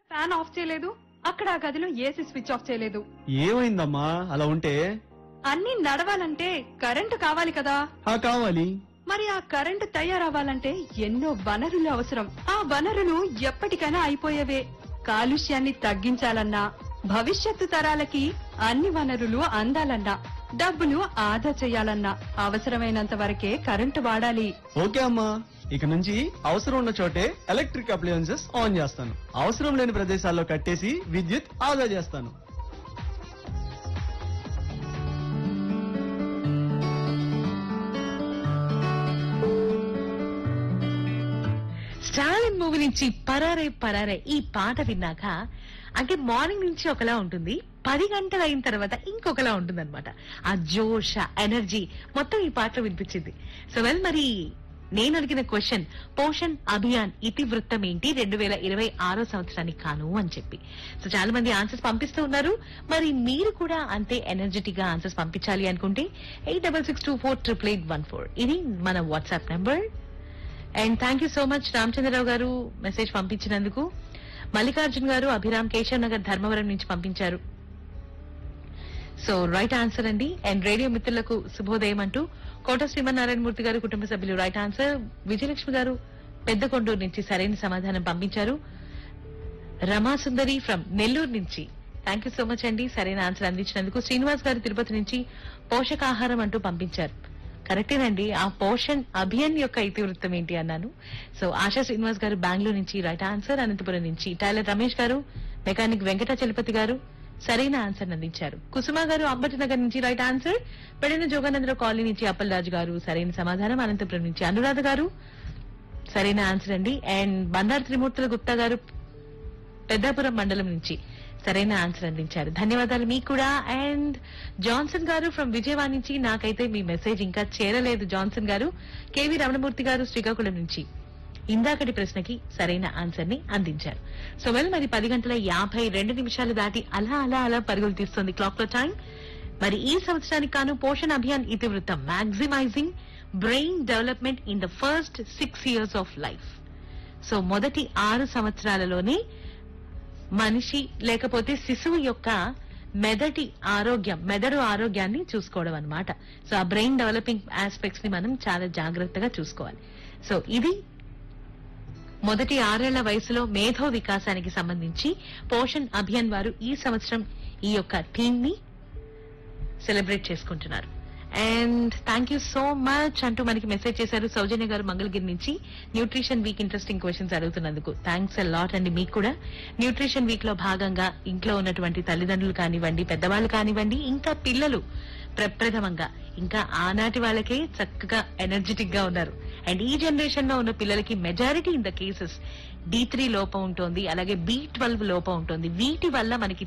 fan of చేయలేదు అక్కడ ఆ గదిలో ఏసీ స్విచ్ ఆఫ్ చేయలేదు ఏమైందమ్మా అలా ఉంటే అన్ని నడవాలంటే కరెంటు కావాలి కదా ఆ కావాలి మరి ఆ కరెంటు తయారవ్వాలంటే ఎన్నో వనరులు అవసరం ఆ వనరులు ఎప్పటికైనా అయిపోయేవే కాలుష్యాన్ని తగ్గించాలన్నా భవిష్యత్తు తరాలకి అన్ని వనరులు అందాలన్నా డబ్బులు ఆదా చేయాలన్నా అవసరమైనంత వరకే కరెంటు వాడాలి ఓకే అమ్మా ఇక నుంచి అవసరం ఉన్న చోటే ఎలక్ట్రిక్ అప్లయన్సెస్ ఆన్ చేస్తాను అవసరం లేని ప్రదేశాల్లో కట్టేసి విద్యుత్ ఆదా చేస్తాను స్టాలిన్ మూవీ నుంచి పరారే పరారే ఈ పాట విన్నాక అంటే మార్నింగ్ నుంచి ఒకలా ఉంటుంది పది గంటలు అయిన తర్వాత ఇంకొకలా ఉంటుంది అనమాట ఆ జోష్ ఆ ఎనర్జీ మొత్తం ఈ పాటలో వినిపించింది సో వెల్ మరి నేను అడిగిన క్వశ్చన్ పోషణ్ అభియాన్ ఇతివృత్తం ఏంటి రెండు వేల ఇరవై ఆరో సంవత్సరానికి కాను అని చెప్పి సో చాలా మంది ఆన్సర్స్ పంపిస్తూ ఉన్నారు మరి మీరు కూడా అంతే ఎనర్జెటిక్ గా ఆన్సర్స్ పంపించాలి అనుకుంటే eight double six two four triple eight one four ఇది మన WhatsApp number and thank you so much Ramachandrarao garu message పంపించినందుకు Mallikarjun గారు అభిరామ్ కేశవ్ నగర్ ధర్మవరం నుంచి పంపించారు సో రైట్ ఆన్సర్ అండి అండ్ రేడియో మిత్రులకు శుభోదయం అంటూ కోట శ్రీమన్నారాయణ మూర్తి గారు కుటుంబ సభ్యులు రైట్ ఆన్సర్ విజయలక్ష్మి గారు పెద్ద కొండూరు నుంచి సరైన సమాధానం పంపించారు రమాసుందరి ఫ్రమ్ నెల్లూరు నుంచి థ్యాంక్ యూ సో మచ్ అండి సరైన ఆన్సర్ అందించినందుకు శ్రీనివాస్ గారు తిరుపతి నుంచి పోషకాహారం అంటూ పంపించారు కరెక్టేనండి ఆ పోషణ్ అభియాన్ యొక్క ఇతివృత్తం ఏంటి అన్నాను సో ఆశా శ్రీనివాస్ గారు బెంగళూరు నుంచి రైట్ ఆన్సర్ అనంతపురం నుంచి టైలర్ రమేష్ గారు మెకానిక్ వెంకట చలపతి గారు సరైన ఆన్సర్ అందించారు కుసుమ గారు అంబటి నగర్ నుంచి రైట్ ఆన్సర్ పెడిన జోగానందరావు కాలనీ నుంచి అప్పలరాజు గారు సరైన సమాధానం అనంతపురం నుంచి అనురాధ గారు సరైన ఆన్సర్ అండి అండ్ బండారు త్రిమూర్తుల గుప్తా గారు పెద్దాపురం మండలం నుంచి సరైన ఆన్సర్ అందించారు ధన్యవాదాలు మీకు కూడా అండ్ జాన్సన్ గారు ఫ్రమ్ విజయవాడ నుంచి నాకైతే మీ మెసేజ్ ఇంకా చేరలేదు జాన్సన్ గారు కేవి రమణమూర్తి గారు శ్రీకాకుళం నుంచి ఇందాకటి ప్రశ్నకి సరైన ఆన్సర్ ని అందించారు సో వెల్ మరి పది గంటల యాభై రెండు నిమిషాలు దాటి అలా అలా అలా పరుగులు తీస్తుంది క్లాక్ లో టైం మరి ఈ సంవత్సరానికి కాను పోషణ్ అభియాన్ ఇతివృత్తం maximising brain development in the first six years of life so మొదటి ఆరు సంవత్సరాలలోనే మనిషి లేకపోతే శిశువు యొక్క మెదటి ఆరోగ్యం మెదడు ఆరోగ్యాన్ని చూసుకోవడం అన్నమాట సో ఆ బ్రెయిన్ డెవలపింగ్ ఆస్పెక్ట్స్ ని మనం చాలా జాగ్రత్తగా చూసుకోవాలి సో ఇది మొదటి ఆరేళ్ల వయసులో మేధో వికాసానికి సంబంధించి పోషణ్ అభియాన్ వారు ఈ సంవత్సరం ఈ యొక్క థీమ్ ని సెలబ్రేట్ చేసుకుంటున్నారు and thank you so much అంటూ మనకి మెసేజ్ చేశారు సౌజన్య గారు మంగళగిరి నుంచి న్యూట్రిషన్ వీక్ ఇంట్రెస్టింగ్ క్వశ్చన్స్ అడుగుతున్నందుకు థ్యాంక్స్ అ లాట్ అండి మీకు కూడా న్యూట్రిషన్ వీక్ లో భాగంగా ఇంట్లో ఉన్నటువంటి తల్లిదండ్రులు కానివ్వండి పెద్దవాళ్ళు కానివ్వండి ఇంకా పిల్లలు ప్రప్రథమంగా ఇంకా ఆనాటి వాళ్ళకే చక్కగా ఎనర్జెటిక్ గా ఉన్నారు అండ్ ఈ జనరేషన్ లో ఉన్న పిల్లలకి majority in the cases D three లోపం ఉంటుంది అలాగే బి ట్వెల్వ్ లోపం ఉంటుంది వీటి వల్ల మనకి